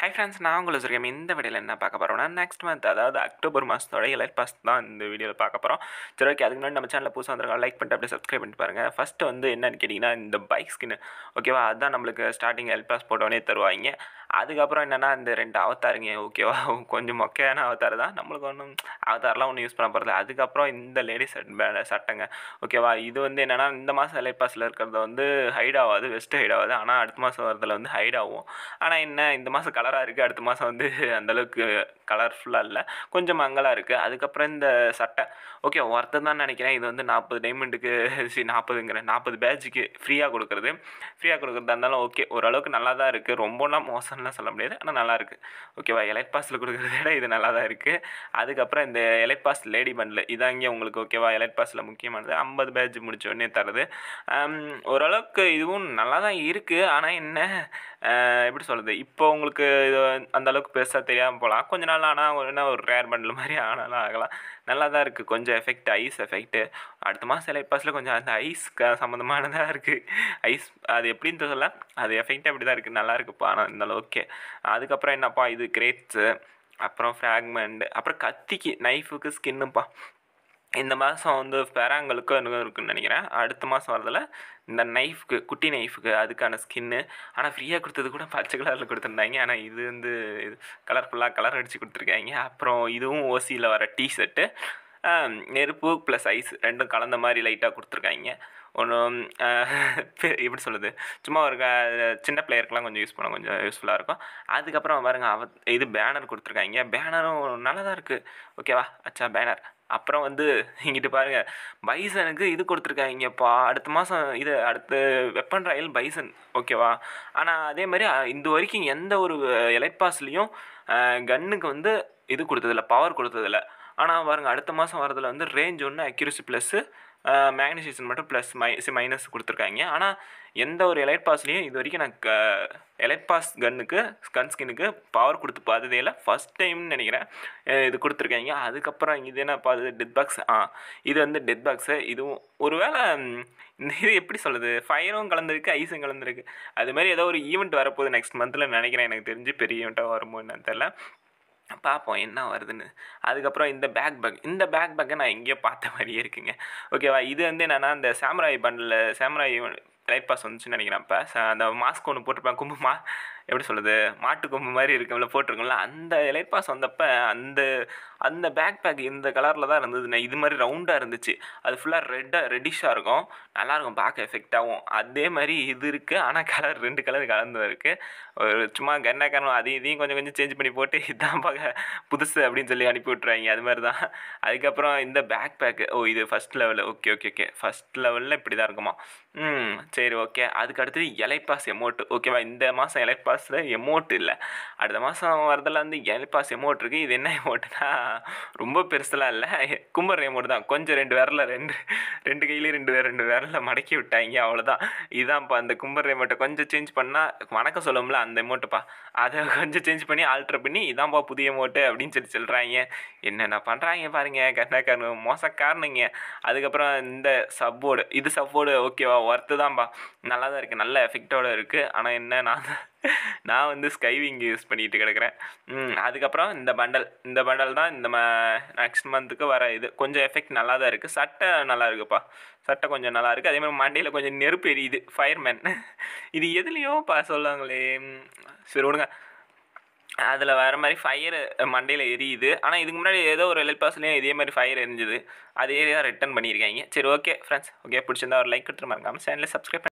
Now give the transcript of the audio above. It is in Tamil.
ஹை ஃப்ரெண்ட்ஸ் நான் உங்களை வச்சுருக்கேன் இந்த வீடியோவில் என்ன பார்க்க போகிறோம்னா நெக்ஸ்ட் மந்த் அதாவது அக்டோபர் மாதத்தோட எலைட் பாஸ் தான் இந்த வீடியோவில் பார்க்க போகிறோம் சரி ஓகே அதுக்கு முன்னாடி நம்ம சேனலில் புதுசாக வந்திருக்கோம் லைக் பண்ணிட்டு அப்படியே சப்ஸ்கிரைப் பண்ணிட்டு பாருங்கள் ஃபஸ்ட்டு வந்து என்னன்னு கேட்டிங்கன்னா இந்த பைக் ஸ்கின் ஓகேவா அதுதான் நம்மளுக்கு ஸ்டார்டிங் எல் பாஸ் போட்டோடனே தருவாங்க அதுக்கப்புறம் என்னென்னா இந்த ரெண்டு அவதாருங்க ஓகேவா கொஞ்சம் மொக்கையான அவதார் தான் நம்மளுக்கு ஒன்றும் அவதார்லாம் ஒன்றும் யூஸ் பண்ண போகிறது அதுக்கப்புறம் இந்த லேடிஸ் சட்டைங்க ஓகேவா இது வந்து என்னென்னா இந்த மாதம் எலைட் பாஸில் இருக்கிறது வந்து ஹைட் ஆகாது வெஸ்ட் ஹைட் ஆகாது ஆனால் அடுத்த மாதம் வரதில் வந்து ஹைட் ஆகும் ஆனால் என்ன இந்த மாதம் கலராக இருக்குது அடுத்த மாதம் வந்து அந்தளவுக்கு கலர்ஃபுல்லாக இல்லை கொஞ்சம் மங்கலாக இருக்குது அதுக்கப்புறம் இந்த சட்டை ஓகே ஒருத்தர் தான் நினைக்கிறேன் இது வந்து நாற்பது டைமண்டுக்கு சி நாற்பதுங்கிறேன் நாற்பது பேட்சுக்கு ஃப்ரீயாக கொடுக்குறது ஃப்ரீயாக கொடுக்குறதா இருந்தாலும் ஓகே ஓரளவுக்கு நல்லா தான் இருக்குது ரொம்பலாம் மோசம்லாம் சொல்ல முடியாது ஆனால் நல்லா இருக்குது ஓகேவா எலைட் பாஸில் கொடுக்குறத விட இது நல்லா தான் இருக்குது அதுக்கப்புறம் இந்த எலைட் பாஸ் லேடி பண்டில் இதான் இங்கே உங்களுக்கு ஓகேவா எலைட் பாஸில் முக்கியமானது ஐம்பது பேட்ச் முடிச்ச உடனே தருது ஆம், ஓரளவுக்கு இதுவும் நல்லா தான் இருக்குது ஆனால் என்ன ஆஹ், எப்படி சொல்கிறது இப்போ உங்களுக்கு இது அந்த அளவுக்கு பெருசாக தெரியாமல் போகலாம் கொஞ்ச நாள் ஆனால் ஒரு என்ன ஒரு ரேர் பண்டில் மாதிரி ஆனாலும் ஆகலாம் நல்லா தான் இருக்குது கொஞ்சம் எஃபெக்ட் ஐஸ் எஃபெக்ட்டு அடுத்த மாதம் எலைட் பாஸில் கொஞ்சம் அந்த ஐஸ் க சம்மந்தமானதாக இருக்குது ஐஸ் அது எப்படின்னு சொல்ல அது எஃபெக்ட் அப்படி தான் இருக்குது நல்லா இருக்குப்பா ஆனால் இந்த ஓகே அதுக்கப்புறம் என்னப்பா இது கிரேட்ஸு அப்புறம் ஃப்ராக்மெண்ட் அப்புறம் கத்திக்கு நைஃபுக்கு ஸ்கின்னுப்பா இந்த மாதம் வந்து பெராங்களுக்கு இன்னும் இருக்குன்னு நினைக்கிறேன் அடுத்த மாதம் வரதில் இந்த நைஃப்க்கு குட்டி நைஃபுக்கு அதுக்கான ஸ்கின்னு ஆனால் ஃப்ரீயாக கொடுத்தது கூட பச்சை கலரில் கொடுத்துருந்தாங்க ஆனால் இது வந்து கலர்ஃபுல்லாக கலர் அடித்து கொடுத்துருக்காங்க அப்புறம் இதுவும் ஓசியில் வர டிஷர்ட்டு நெருப்பு ப்ளஸ் ஐஸ் ரெண்டும் கலந்த மாதிரி லைட்டாக கொடுத்துருக்காங்க ஒன்றும் எப்படி சொல்லுது சும்மா ஒரு க- சின்ன பிளேயருக்குலாம் கொஞ்சம் யூஸ் பண்ண கொஞ்சம் யூஸ்ஃபுல்லாக இருக்கும் அதுக்கப்புறம் பாருங்க அவ இது பேனர் கொடுத்துருக்காங்க பேனரும் நல்லா தான் இருக்குது ஓகேவா அச்சா பேனர் அப்புறம் வந்து இங்கிட்டு பாருங்க பைசனுக்கு இது கொடுத்துருக்காங்கப்பா அடுத்த மாதம் இது அடுத்த வெப்பன் ராயல் பைசன் ஓகேவா ஆனால் அதே மாதிரி அ, இந்த வரைக்கும் எந்த ஒரு எலைட் பாஸ்லேயும் கன்னுக்கு வந்து இது கொடுத்ததில்ல பவர் கொடுத்ததில்ல ஆனால் பாருங்க அடுத்த மாதம் வரதில் வந்து ரேஞ்ச் ஒன்று அக்யூரசி ப்ளஸ்ஸு மேக்னசைசேஷன் மட்டும் ப்ளஸ் மை மைனஸ் கொடுத்துருக்காங்க ஆனால் எந்த ஒரு எலைட் பாஸ்லேயும் இது வரைக்கும் நான் க எலைட் பாஸ் கன்னுக்கு கன் ஸ்கின்னுக்கு பவர் கொடுத்து பார்த்ததே இல்லை ஃபஸ்ட் டைம்னு நினைக்கிறேன் அஹ் இது கொடுத்துருக்காங்க அதுக்கப்புறம் இது என்னப்பா அது டெட் பாக்ஸ் ஆ இது வந்து டெட் பாக்ஸு இதுவும் ஒருவேளை ம், இந்த இது எப்படி சொல்லுது ஃபயரும் கலந்துருக்கு ஐஸும் கலந்துருக்கு அது மாதிரி ஏதோ ஒரு ஈவெண்ட் வரப்போகுது நெக்ஸ்ட் மந்தில் நினைக்கிறேன் எனக்கு தெரிஞ்சு பெரிய ஈவெண்ட்டாக வருமோ என்னன்னு தெரில பார்ப்போம் என்ன வருதுன்னு அதுக்கப்புறம் இந்த பேக் பேக் இந்த பேக் பேக்கை நான் எங்கேயோ பார்த்த மாதிரியே இருக்குங்க ஓகேவா இது வந்து என்னென்னா இந்த samurai bundle samurai elite pass வந்துச்சுன்னு நினைக்கிறேன் அப்போ அந்த மாஸ்க் ஒன்று போட்டிருப்பேன் கும்பு மா எப்படி சொல்லுது மாட்டு கொம்பு மாதிரி இருக்கும்ல போட்டிருக்கோம்ல அந்த லைட் பாஸ் வந்தப்போ அந்த அந்த பேக் பேக் இந்த கலரில் தான் இருந்தது நான் இது மாதிரி ரவுண்டாக இருந்துச்சு அது ஃபுல்லாக ரெட்டாக ரெட்டிஷாக இருக்கும் நல்லாயிருக்கும் பார்க்க எஃபெக்டாகவும் அதே மாதிரி இது இருக்குது ஆனால் கலர் ரெண்டு கலர் கலந்து இருக்குது ஒரு சும்மா கன்னாக்காரனும் அதையும் இதையும் கொஞ்சம் கொஞ்சம் சேஞ்ச் பண்ணி போட்டு இதான் பார்க்க புதுசு அப்படின்னு சொல்லி அனுப்பி விட்ருவாங்க அது மாதிரி தான் அதுக்கப்புறம் இந்த பேக் பேக்கு ஓ இது first level okay okay okay first லெவலில் இப்படி தான் இருக்குமா ம் சரி ஓகே அதுக்கு அடுத்தது எலைப்பாஸ் எமௌண்ட் ஓகேவா இந்த மாதம் எலைப்பாஸில் எமௌண்ட் இல்லை அடுத்த மாதம் வரதில் வந்து எலைப்பாஸ் எமௌண்ட் இருக்குது இது என்ன எமௌண்ட்னா ரொம்ப பெருசுலாம் இல்லை கும்பர் எமௌண்ட் தான் கொஞ்சம் ரெண்டு விரல ரெண்டு ரெண்டு கையிலையும் ரெண்டு விர- ரெண்டு விரல மடக்கி விட்டாங்க அவ்வளோதான் இதான்ப்பா அந்த கும்பர் எமௌண்ட்டை கொஞ்சம் சேஞ்ச் பண்ணால் வணக்கம் சொல்லுவோம்ல அந்த எமௌண்ட்டுப்பா அதை கொஞ்சம் சேஞ்ச் பண்ணி ஆல்ட்ரு பண்ணி இதான்ப்பா புதிய எமௌண்ட்டு அப்படின்னு சொல்லி சொல்கிறாங்க என்னென்ன பண்ணுறாங்க பாருங்க கண்ணக்காரனு மோசக்காரனுங்க அதுக்கப்புறம் இந்த சப்போர்டு இது சப்போர்டு ஓகேவா ஒர்த்து தான்ப்பா நல்லா தான் இருக்குது நல்ல எஃபெக்டோட இருக்குது ஆனால் என்ன நான் நான் வந்து ஸ்கைவிங் யூஸ் பண்ணிட்டு கிடக்குறேன் ம், அதுக்கப்புறம் இந்த பண்டல் இந்த பண்டல் தான் இந்த நெக்ஸ்ட் மந்த்துக்கு வர இது கொஞ்சம் எஃபெக்ட் நல்லா தான் இருக்குது சட்டை நல்லா இருக்குப்பா சட்டை கொஞ்சம் நல்லா இருக்குது அதே மாதிரி மண்டையில் கொஞ்சம் நெருப்பு எரியுது ஃபயர்மேன் இது எதுலேயோ பா சொல்லுவாங்களே ம், சரி விடுங்க அதில் வர மாதிரி ஃபயர் மண்டையில் எரியுது ஆனால் இதுக்கு முன்னாடி ஏதோ ஒரு எல் பாஸ்லேயும் இதே மாதிரி ஃபயர் எரிஞ்சுது அதே தான் ரிட்டர்ன் பண்ணியிருக்காங்க சரி ஓகே ஃப்ரெண்ட்ஸ் ஓகே பிடிச்சிருந்தா ஒரு லைக் கொடுத்துட்டு மறக்காம சேனலில் சப்ஸ்கிரைப்